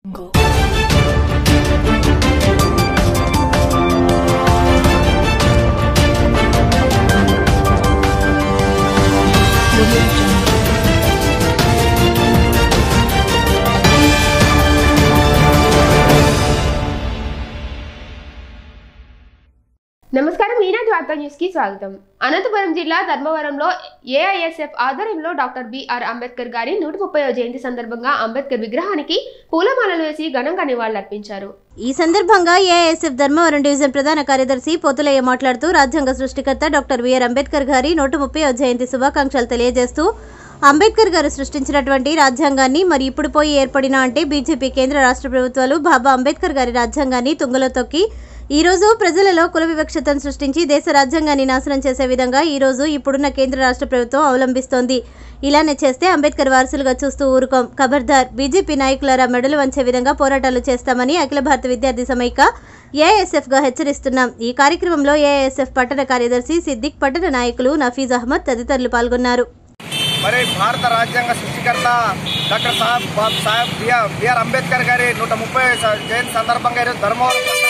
నమస్కారం ఈనాటి వార్తా న్యూస్ కి స్వాగతం అనంతపురం జిల్లా ధర్మవరంలో ఏఐఎస్ఎఫ్ ఆధ్వర్యంలో డాక్టర్ బిఆర్ అంబేద్కర్ గారి నూట ముప్పై జయంతి సందర్భంగా అంబేద్కర్ విగ్రహానికి పూలమాలలు వేసి ఘనంగా నివాళులర్పించారు ఈ సందర్భంగా ఏఐఎస్ఎఫ్ ధర్మవరం డివిజన్ ప్రధాన కార్యదర్శి పోతులయ్య మాట్లాడుతూ రాజ్యాంగ సృష్టికర్త డాక్టర్ బిఆర్ అంబేద్కర్ గారి నూట ముప్పై జయంతి శుభాకాంక్షలు తెలియజేస్తూ అంబేద్కర్ గారు సృష్టించినటువంటి రాజ్యాంగాన్ని మరి ఇప్పుడు పోయి ఏర్పడిన అంటే బీజేపీ కేంద్ర రాష్ట్ర ప్రభుత్వాలు బాబా అంబేద్కర్ గారి రాజ్యాంగాన్ని తుంగలో తొక్కి ఈ రోజు ప్రజలలో కుల వివక్షతను సృష్టించి దేశ రాజ్యాంగాన్ని నాశనం చేసే విధంగా ఈ రోజు ఇప్పుడున్న కేంద్ర రాష్ట్ర ప్రభుత్వం అవలంబిస్తోంది ఇలానే చేస్తే అంబేద్కర్ వారసులుగా చూస్తూ ఊరుకోం ఖబర్దార్ బీజేపీ నాయకులారా మెడలు వంచే విధంగా పోరాటాలు చేస్తామని అఖిల భారత విద్యార్థి సమైక ఏఐఎస్ఎఫ్ గా హెచ్చరిస్తున్నాం ఈ కార్యక్రమంలో ఏఐఎస్ఎఫ్ పట్టణ కార్యదర్శి సిద్దిక్ పట్టణ నాయకులు నఫీజ్ అహ్మద్ తదితరులు పాల్గొన్నారు మరి భారత రాజ్యాంగ సృష్టికర్త డాక్టర్ సాహెబ్ బాబ్ సాహెబ్ బిఆర్ బిఆర్ అంబేద్కర్ గారి నూట ముప్పై జయంతి సందర్భంగా ఈరోజు ధర్మవరం పట్టణంలో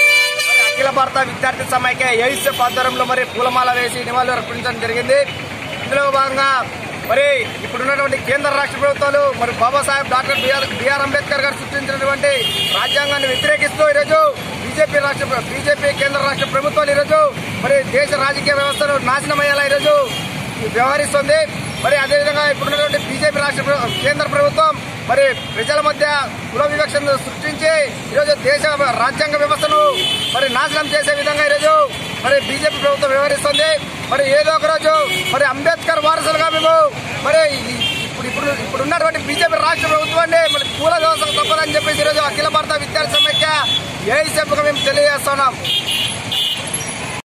మరి అఖిల భారత విద్యార్థి సమైక్య ఏఐసెఫ్ ఆధ్వర్యంలో మరి పూలమాల వేసి నివాళులు అర్పించడం జరిగింది ఇందులో భాగంగా మరి ఇప్పుడున్నటువంటి కేంద్ర రాష్ట్ర ప్రభుత్వాలు మరి Babasaheb doctor BR BR Ambedkar garu సృష్టించినటువంటి రాజ్యాంగాన్ని వ్యతిరేకిస్తూ ఈరోజు బీజేపీ రాష్ట్ర బీజేపీ కేంద్ర రాష్ట్ర ప్రభుత్వాలు ఈరోజు మరి దేశ రాజకీయ వ్యవస్థను నాశనం అయ్యేలా ఈరోజు వ్యవహరిస్తుంది మరి అదేవిధంగా ఇప్పుడున్నటువంటి బీజేపీ రాష్ట్ర ప్ర- కేంద్ర ప్రభుత్వం మరి ప్రజల మధ్య కుల వివక్షను సృష్టించి ఈరోజు దేశ రాజ్యాంగ వ్యవస్థను మరి నాశనం చేసే విధంగా ఈరోజు మరి బీజేపీ ప్రభుత్వం వ్యవహరిస్తుంది మరి ఏదో ఒక రోజు మరి అంబేద్కర్ వారసులుగా మేము మరి ఈ- ఇప్పుడు ఇప్పుడు ఇప్పుడు ఉన్నటువంటి బీజేపీ రాష్ట్ర ప్రభుత్వాన్ని మరి పూల దోశ తప్పదని చెప్పేసి ఈరోజు అఖిల భారత విద్యార్థి సమైక్య ఏఐసెఫ్గా మేము తెలియజేస్తున్నాం